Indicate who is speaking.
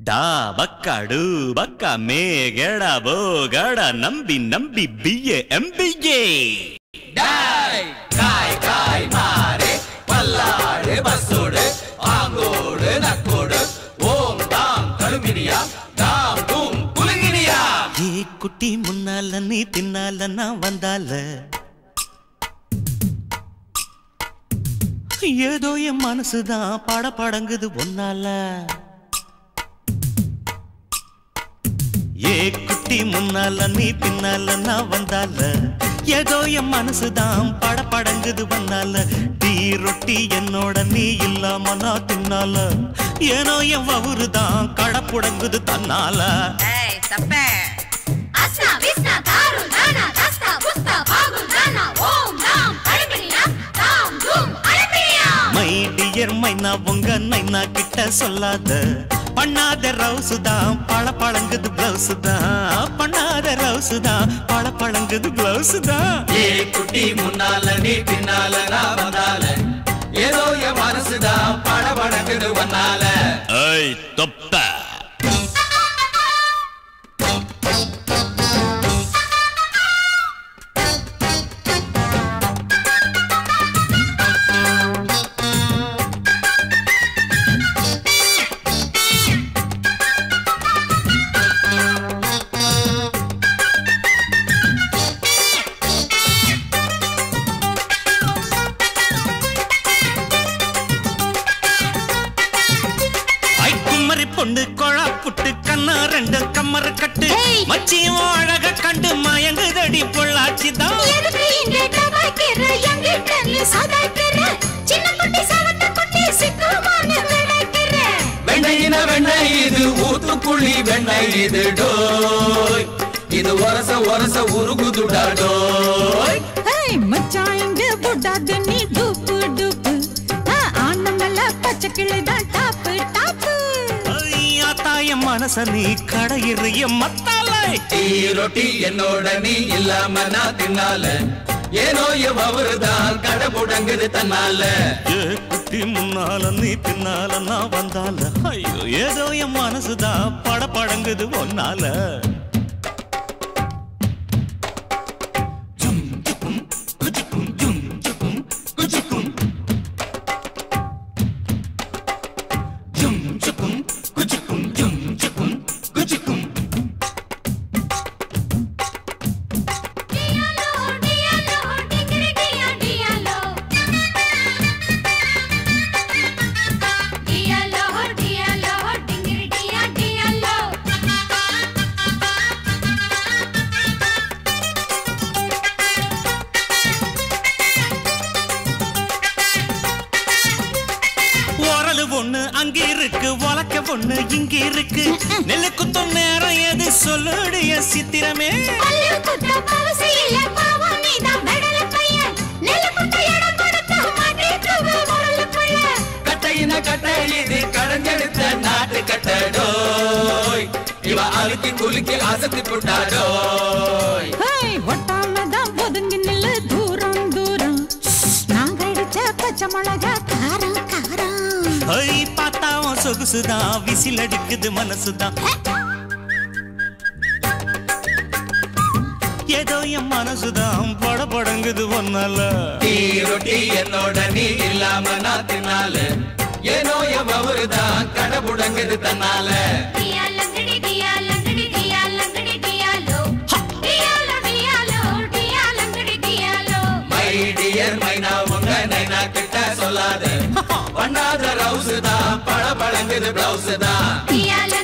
Speaker 1: ಡಾ ಬಕ್ಕ ಡು ಬಕ್ಕ ಮೇ ಗೆಡ ಬೋ ಗಡ ನಂಬಿ ನಂಬಿ ಬಿಯೆ ಎಂಬಿಯೆ
Speaker 2: டாய் காய் காய் மாறே பல்லாடு பஸ்ஸோடு ஆங்கோடு நக்கோடு ஓம் தாம் கழுமினியா தாம் தூம் குலுங்கினியா
Speaker 1: ஏ குட்டி முன்னால நீ பின்னால நான் வந்தால ஏதோ என் மனசுதான் பட படங்குது ஒன்னால ஏ குட்டி முன்னால நீ பின்னால நான் வந்தால ஏதோ என் மனசுதான் பட படங்குது ஒன்னால டீ ரொட்டி என்னோட நீ இல்லாம நான் தின்னால ஏனோ என் வவுறுதான் கடப்புடங்குது தன்னால
Speaker 3: ஏய் தப்பே
Speaker 4: அஸ்னா விஸ்னா தாரு நானா தஸ்தா புஸ்தா பாகு நானா ஓம் நாம் அழகிரியா தாம் தூம் அழகிரியா
Speaker 1: மை டியர் மைனா உங்க நைனா கிட்ட சொல்லாத பண்ணாத ரவுசு தான் பழ பழங்குது பிளவுஸ் தான் பண்ணாத ரவுசு தான் பழ பழங்குது பிளவுஸ் தான்
Speaker 2: ஏ குட்டி முன்னால நீ பின்னால நான் வந்தால ஏதோ என் மனசுதான் படபடக்குது ஒன்னால
Speaker 1: ஐய் தொப்ப ஐ குமரி பொண்ணு கொழா புட்டு கண்ணா ரெண்டு கம்மர கட்டு
Speaker 4: ஏய்.
Speaker 1: மச்சியும் அழக கண்டு மயங்குதடி பொள்ளாச்சி தான்
Speaker 4: எதுக்கு இந்த டபாக்கிற எங்கிட்ட நீ சதாக்கிற சின்ன குட்டி சவத்த குட்டி சிக்குமான விடைக்கிற
Speaker 2: வெண்ணையின வெண்ணெய் இது ஊத்துக்குழி வெண்ணெய் இது டோய் இது ஒரச ஒரச உருகுதுடா டோய்
Speaker 3: ஏய் மச்சான் இங்க போடாத நீ டூப்பு டூப்பு ஆ, ஆனமல்ல பச்சை கிளிதான் டாப்பு டாப்பு
Speaker 1: ஐயா தாயம் மனச நீ கடையிறிய மத்தாலை
Speaker 2: டீ ரொட்டி என்னோட நீ இல்லாம நான் தின்னால ஏனோ என் அவருதான் கடை முடங்குது தன்னால
Speaker 1: ஏ குட்டி முன்னால நீ பின்னால நான் வந்தால ஐயோ ஏதோ என் மனசுதான் பட படங்குது ஒன்னால
Speaker 4: டியாலோ டியாலோ டிங்கிரி டியா டியாலோ டியாலோ டியாலோ டிங்கிரி டியா டியாலோ
Speaker 1: உரலு ஒண்ணு அங்க இருக்கு உலக்க ஒண்ணு இங்க இருக்கு நெல்லு குத்தும் நேரம் எது சொல்லுடைய சித்திரமே
Speaker 4: பல்லு குத்த பவசியில பாவம் நீதான் மெடல பையன் நெல்லு குத்த இடம் கொடுத்து மாட்டிட்டு முரலுக்குள்ள
Speaker 2: கட்டையின கட்டை இது கடைஞ்செடுத்த நாட்டு கட்டடோய் இவ அழுக்கி குலுக்கி அசத்தி புட்டாடோய்
Speaker 3: ஏய் ஒட்டாம தான் ஒதுங்கி நில்லு தூரம் தூரம் நாங்க அடிச்ச பச்சை மிளகா காரம் காரம்
Speaker 1: ஐ பார்த்தாவும் சொகுசுதான் விசில் அடிக்குது மனசுதான் ஏதோ என் மனசுதான் பட படங்குது ஒன்னால
Speaker 2: டீ ரொட்டி என்னோட நீ இல்லாம நான் தின்னால ஏனோ என் அவருதான் கடை முடங்குது தன்னால
Speaker 4: டியாலங்கடி டியாலங்கடி டியாலங்கடி டியாலோ டியாலோ டியாலோ டியாலங்கடி டியாலோ
Speaker 2: மை டியர் மைனா உங்க நைனா கிட்ட சொல்லாத பண்ணாத ரவுஸ் தான் பழ பழங்குது பிளவுஸ் தான்
Speaker 4: டியாலங்கடி